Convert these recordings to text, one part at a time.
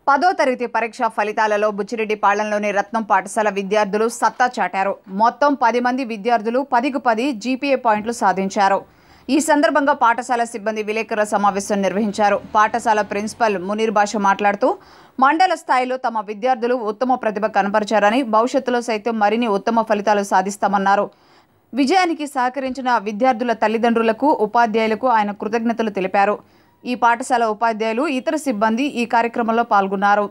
పదో తరగతి పరీక్ష ఫలితాలలో బుచ్చిరెడ్డి పాళెంలోని రత్నం పాఠశాల విద్యార్థులు సత్తా చాటారు మొత్తం పది మంది విద్యార్థులు పదికి పది జీపీఏ పాయింట్లు సాధించారు ఈ సందర్భంగా పాఠశాల సిబ్బంది విలేకరుల సమావేశం నిర్వహించారు పాఠశాల ప్రిన్సిపల్ మునీర్ బాష మాట్లాడుతూ మండల స్థాయిలో తమ విద్యార్థులు ఉత్తమ ప్రతిభ కనపరిచారని భవిష్యత్తులో సైతం మరిన్ని ఉత్తమ ఫలితాలు సాధిస్తామన్నారు విజయానికి సహకరించిన విద్యార్థుల తల్లిదండ్రులకు ఉపాధ్యాయులకు ఆయన కృతజ్ఞతలు తెలిపారు ఈ పాఠశాల ఉపాధ్యాయులు ఇతర సిబ్బంది ఈ కార్యక్రమంలో పాల్గొన్నారు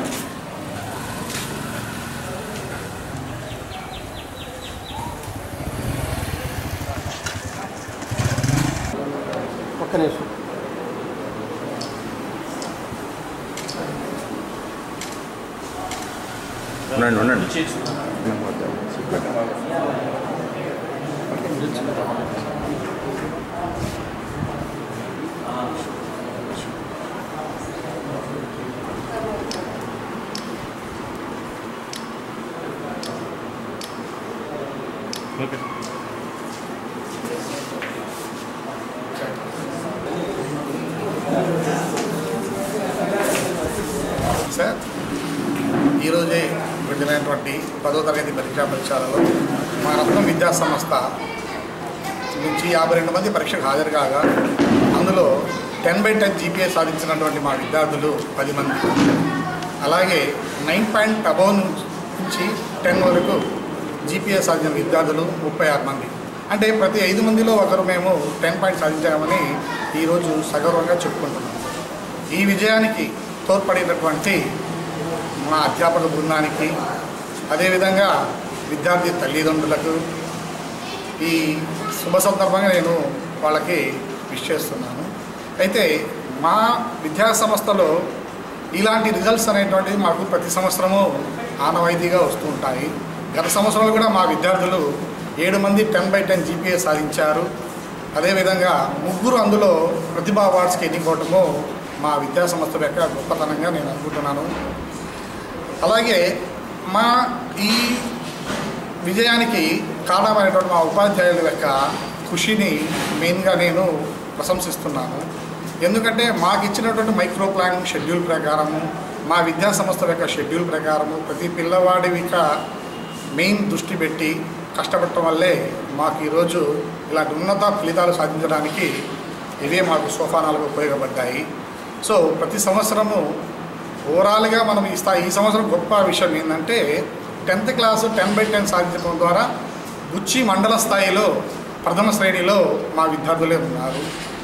ఒక్క నిమిషం ఉండండి ఉండండి సార్ ఈరోజే విడుదలైనటువంటి పదో తరగతి పరీక్షా ఫలితాలలో మా రత్నం విద్యా సంస్థ నుంచి యాభై రెండు మంది పరీక్షకు హాజరు కాగా అందులో టెన్ బై టెన్ జీపీఏ సాధించినటువంటి మా విద్యార్థులు పది మంది అలాగే నైన్ పాయింట్ అబౌవ్ నుంచి టెన్ వరకు జీపీఏ సాధించిన విద్యార్థులు ముప్పై ఆరు మంది అంటే ప్రతి ఐదు మందిలో ఒకరు మేము టెన్ పాయింట్ సాధించామని ఈరోజు సగౌరవంగా చెప్పుకుంటున్నాం ఈ విజయానికి తోడ్పడినటువంటి మా అధ్యాపక బృందానికి అదేవిధంగా విద్యార్థి తల్లిదండ్రులకు ఈ శుభ సందర్భంగా నేను వాళ్ళకి విష్ చేస్తున్నాను అయితే మా విద్యా సంస్థలో ఇలాంటి రిజల్ట్స్ అనేటువంటివి మాకు ప్రతి సంవత్సరము ఆనవాయితీగా వస్తూ ఉంటాయి గత సంవత్సరంలో కూడా మా విద్యార్థులు ఏడు మంది టెన్ బై టెన్ జీపీఏ సాధించారు అదేవిధంగా ముగ్గురు అందులో ప్రతిభా అవార్డ్స్కి ఎన్నుకోవటము మా విద్యా సంస్థల యొక్క గొప్పతనంగా నేను అనుకుంటున్నాను అలాగే మా ఈ విజయానికి కారణమైనటువంటి మా ఉపాధ్యాయుల యొక్క కృషిని మెయిన్గా నేను ప్రశంసిస్తున్నాను ఎందుకంటే మాకు ఇచ్చినటువంటి మైక్రో ప్లానింగ్ షెడ్యూల్ ప్రకారము మా విద్యా సంస్థల యొక్క షెడ్యూల్ ప్రకారము ప్రతి పిల్లవాడి యొక్క మెయిన్ దృష్టి పెట్టి కష్టపడటం వల్లే మాకు ఈరోజు ఇలాంటి ఉన్నత ఫలితాలు సాధించడానికి ఇవే మాకు సోపానాలుగా ఉపయోగపడ్డాయి సో ప్రతి సంవత్సరము ఓవరాల్గా మనం ఈ స్థాయి ఈ సంవత్సరం గొప్ప విషయం ఏంటంటే tenth class ten by ten సాధించడం ద్వారా గుచ్చి మండల స్థాయిలో ప్రథమ శ్రేణిలో మా విద్యార్థులే ఉన్నారు